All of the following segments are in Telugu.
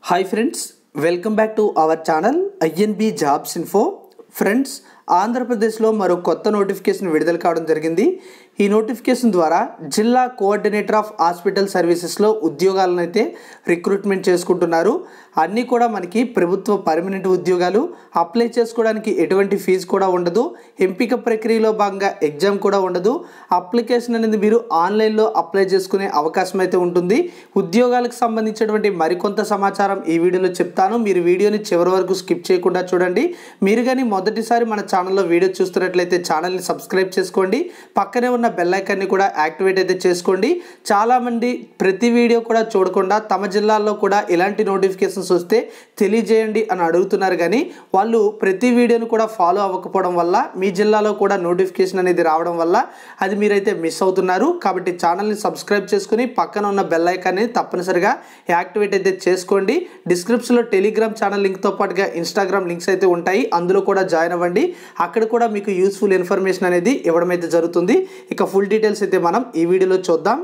hi friends welcome back to our channel INB jobs info friends ఆంధ్రప్రదేశ్లో మరో కొత్త నోటిఫికేషన్ విడుదల కావడం జరిగింది ఈ నోటిఫికేషన్ ద్వారా జిల్లా కోఆర్డినేటర్ ఆఫ్ హాస్పిటల్ సర్వీసెస్లో ఉద్యోగాలను అయితే రిక్రూట్మెంట్ చేసుకుంటున్నారు అన్నీ కూడా మనకి ప్రభుత్వ పర్మనెంట్ ఉద్యోగాలు అప్లై చేసుకోవడానికి ఎటువంటి ఫీజు కూడా ఉండదు ఎంపిక ప్రక్రియలో భాగంగా ఎగ్జామ్ కూడా ఉండదు అప్లికేషన్ అనేది మీరు ఆన్లైన్లో అప్లై చేసుకునే అవకాశం అయితే ఉంటుంది ఉద్యోగాలకు సంబంధించినటువంటి మరికొంత సమాచారం ఈ వీడియోలో చెప్తాను మీరు వీడియోని చివరి వరకు స్కిప్ చేయకుండా చూడండి మీరు కానీ మొదటిసారి మన ఛానల్లో వీడియో చూస్తున్నట్లయితే ఛానల్ని సబ్స్క్రైబ్ చేసుకోండి పక్కనే ఉన్న బెల్ ఐకాన్ని కూడా యాక్టివేట్ అయితే చేసుకోండి చాలామంది ప్రతి వీడియో కూడా చూడకుండా తమ జిల్లాల్లో కూడా ఇలాంటి నోటిఫికేషన్స్ వస్తే తెలియజేయండి అని అడుగుతున్నారు కానీ వాళ్ళు ప్రతి వీడియోను కూడా ఫాలో అవ్వకపోవడం వల్ల మీ జిల్లాలో కూడా నోటిఫికేషన్ అనేది రావడం వల్ల అది మీరైతే మిస్ అవుతున్నారు కాబట్టి ఛానల్ని సబ్స్క్రైబ్ చేసుకుని పక్కన ఉన్న బెల్ ఐకాన్ని తప్పనిసరిగా యాక్టివేట్ అయితే చేసుకోండి డిస్క్రిప్షన్లో టెలిగ్రామ్ ఛానల్ లింక్తో పాటుగా ఇన్స్టాగ్రామ్ లింక్స్ అయితే ఉంటాయి అందులో కూడా జాయిన్ అవ్వండి అక్కడ కూడా మీకు యూస్ఫుల్ ఇన్ఫర్మేషన్ అనేది ఇవ్వడం అయితే జరుగుతుంది ఇక ఫుల్ డీటెయిల్స్ అయితే మనం ఈ వీడియోలో చూద్దాం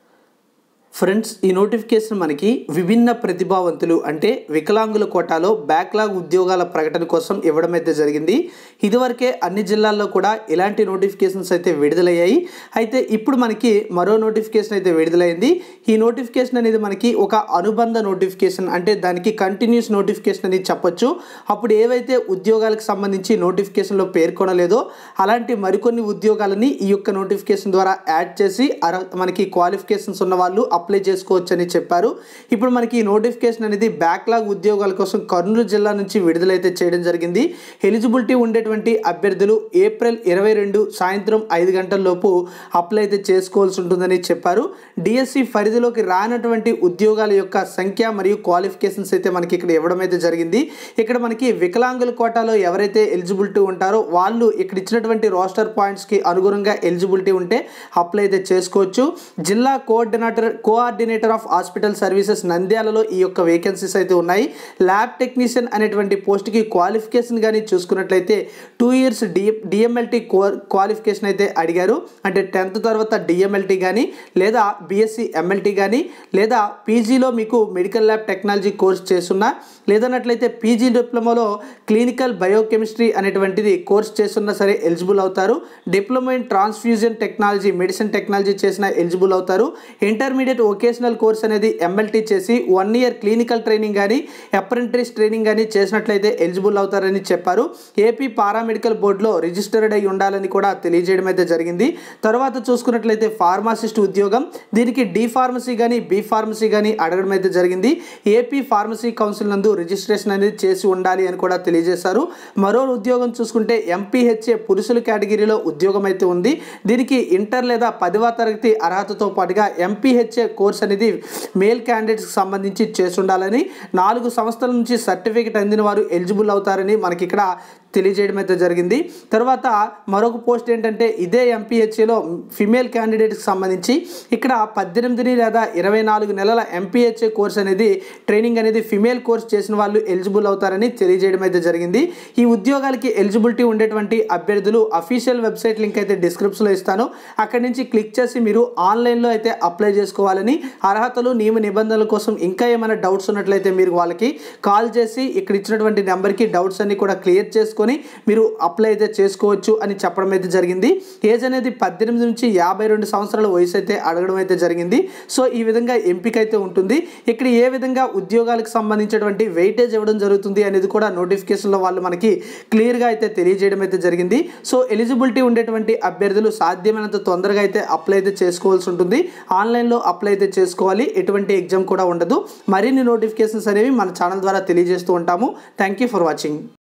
ఫ్రెండ్స్ ఈ నోటిఫికేషన్ మనకి విభిన్న ప్రతిభావంతులు అంటే వికలాంగుల కోటాలో బ్యాక్లాగ్ ఉద్యోగాల ప్రకటన కోసం ఇవ్వడం అయితే జరిగింది ఇదివరకే అన్ని జిల్లాల్లో కూడా ఇలాంటి నోటిఫికేషన్స్ అయితే విడుదలయ్యాయి అయితే ఇప్పుడు మనకి మరో నోటిఫికేషన్ అయితే విడుదలైంది ఈ నోటిఫికేషన్ అనేది మనకి ఒక అనుబంధ నోటిఫికేషన్ అంటే దానికి కంటిన్యూస్ నోటిఫికేషన్ అనేది చెప్పొచ్చు అప్పుడు ఏవైతే ఉద్యోగాలకు సంబంధించి నోటిఫికేషన్లో పేర్కొనలేదో అలాంటి మరికొన్ని ఉద్యోగాలని ఈ యొక్క నోటిఫికేషన్ ద్వారా యాడ్ చేసి అర మనకి క్వాలిఫికేషన్స్ ఉన్న వాళ్ళు అప్లై చేసుకోవచ్చు అని చెప్పారు ఇప్పుడు మనకి ఈ నోటిఫికేషన్ అనేది బ్యాక్లాగ్ ఉద్యోగాల కోసం కర్నూలు జిల్లా నుంచి విడుదలైతే చేయడం జరిగింది ఎలిజిబిలిటీ ఉండేటువంటి అభ్యర్థులు ఏప్రిల్ ఇరవై రెండు సాయంత్రం ఐదు గంటల లోపు అప్లై అయితే చేసుకోవాల్సి ఉంటుందని చెప్పారు డిఎస్సి పరిధిలోకి రానటువంటి ఉద్యోగాల యొక్క సంఖ్య మరియు క్వాలిఫికేషన్స్ అయితే మనకి ఇక్కడ ఇవ్వడం అయితే జరిగింది ఇక్కడ మనకి వికలాంగుల కోటాలో ఎవరైతే ఎలిజిబిలిటీ ఉంటారో వాళ్ళు ఇక్కడ ఇచ్చినటువంటి రోస్టర్ పాయింట్స్కి అనుగుణంగా ఎలిజిబిలిటీ ఉంటే అప్లై అయితే చేసుకోవచ్చు జిల్లా coordinator coordinator of hospital services నంద్యాలలో ఈ యొక్క వేకెన్సీస్ అయితే ఉన్నాయి ల్యాబ్ టెక్నీషియన్ అనేటువంటి పోస్ట్కి క్వాలిఫికేషన్ కానీ చూసుకున్నట్లయితే two years D DMLT qualification అయితే అడిగారు అంటే టెన్త్ తర్వాత డిఎంఎల్టీ కానీ లేదా బీఎస్సీ ఎంఎల్టీ కానీ లేదా పీజీలో మీకు మెడికల్ ల్యాబ్ టెక్నాలజీ కోర్స్ చేస్తున్నా లేదన్నట్లయితే పీజీ డిప్లొమాలో క్లినికల్ బయోకెమిస్ట్రీ అనేటువంటిది కోర్స్ చేస్తున్నా సరే ఎలిజిబుల్ అవుతారు diploma in transfusion technology medicine technology చేసిన ఎలిజిబుల్ అవుతారు ఇంటర్మీడియట్ వొకేషనల్ కోర్స్ అనేది ఎంఎల్టీ చేసి వన్ ఇయర్ క్లినికల్ ట్రైనింగ్ కానీ అప్రెంటిస్ ట్రైనింగ్ కానీ చేసినట్లయితే ఎలిజిబుల్ అవుతారని చెప్పారు ఏపీ పారామెడికల్ బోర్డులో రిజిస్టర్డ్ అయి ఉండాలని కూడా తెలియజేయడం అయితే జరిగింది తర్వాత చూసుకున్నట్లయితే ఫార్మాసిస్ట్ ఉద్యోగం దీనికి డి ఫార్మసీ కానీ బి ఫార్మసీ కానీ అడగడం అయితే జరిగింది ఏపీ ఫార్మసీ కౌన్సిల్ నందు రిజిస్ట్రేషన్ అనేది చేసి ఉండాలి అని కూడా తెలియజేశారు మరో ఉద్యోగం చూసుకుంటే ఎంపీహెచ్ఏ పురుషుల కేటగిరీలో ఉద్యోగం అయితే ఉంది దీనికి ఇంటర్ లేదా పదవ తరగతి అర్హతతో పాటుగా ఎంపీహెచ్ఏ కోర్స్ అనేది మేల్ క్యాండిడేట్స్కి సంబంధించి చేసి ఉండాలని నాలుగు సంస్థల నుంచి సర్టిఫికేట్ అందిన వారు ఎలిజిబుల్ అవుతారని మనకి ఇక్కడ తెలియజేయడం అయితే జరిగింది తర్వాత మరొక పోస్ట్ ఏంటంటే ఇదే ఎంపీహెచ్ఏలో ఫిమేల్ క్యాండిడేట్కి సంబంధించి ఇక్కడ పద్దెనిమిది లేదా ఇరవై నాలుగు నెలల ఎంపీహెచ్ఏ కోర్స్ అనేది ట్రైనింగ్ అనేది ఫిమేల్ కోర్స్ చేసిన వాళ్ళు ఎలిజిబుల్ అవుతారని తెలియజేయడం అయితే జరిగింది ఈ ఉద్యోగాలకి ఎలిజిబిలిటీ ఉండేటువంటి అభ్యర్థులు అఫీషియల్ వెబ్సైట్ లింక్ అయితే డిస్క్రిప్షన్లో ఇస్తాను అక్కడి నుంచి క్లిక్ చేసి మీరు ఆన్లైన్లో అయితే అప్లై చేసుకోవాలని అర్హతలు నియమ నిబంధనల కోసం ఇంకా ఏమైనా డౌట్స్ ఉన్నట్లయితే మీరు వాళ్ళకి కాల్ చేసి ఇక్కడ ఇచ్చినటువంటి నెంబర్కి డౌట్స్ అన్ని కూడా క్లియర్ చేసుకొని మీరు అప్లై అయితే చేసుకోవచ్చు అని చెప్పడం అయితే జరిగింది ఏజ్ అనేది పద్దెనిమిది నుంచి యాభై రెండు సంవత్సరాల వయసు అయితే అడగడం అయితే జరిగింది సో ఈ విధంగా ఎంపిక అయితే ఉంటుంది ఇక్కడ ఏ విధంగా ఉద్యోగాలకు సంబంధించినటువంటి వెయిటేజ్ ఇవ్వడం జరుగుతుంది అనేది కూడా నోటిఫికేషన్లో వాళ్ళు మనకి క్లియర్గా అయితే తెలియజేయడం అయితే జరిగింది సో ఎలిజిబిలిటీ ఉండేటువంటి అభ్యర్థులు సాధ్యమైనంత తొందరగా అయితే అప్లై అయితే చేసుకోవాల్సి ఉంటుంది ఆన్లైన్లో అప్లై అయితే చేసుకోవాలి ఎటువంటి ఎగ్జామ్ కూడా ఉండదు మరిన్ని నోటిఫికేషన్స్ అనేవి మన ఛానల్ ద్వారా తెలియజేస్తూ ఉంటాము థ్యాంక్ యూ ఫర్ వాచింగ్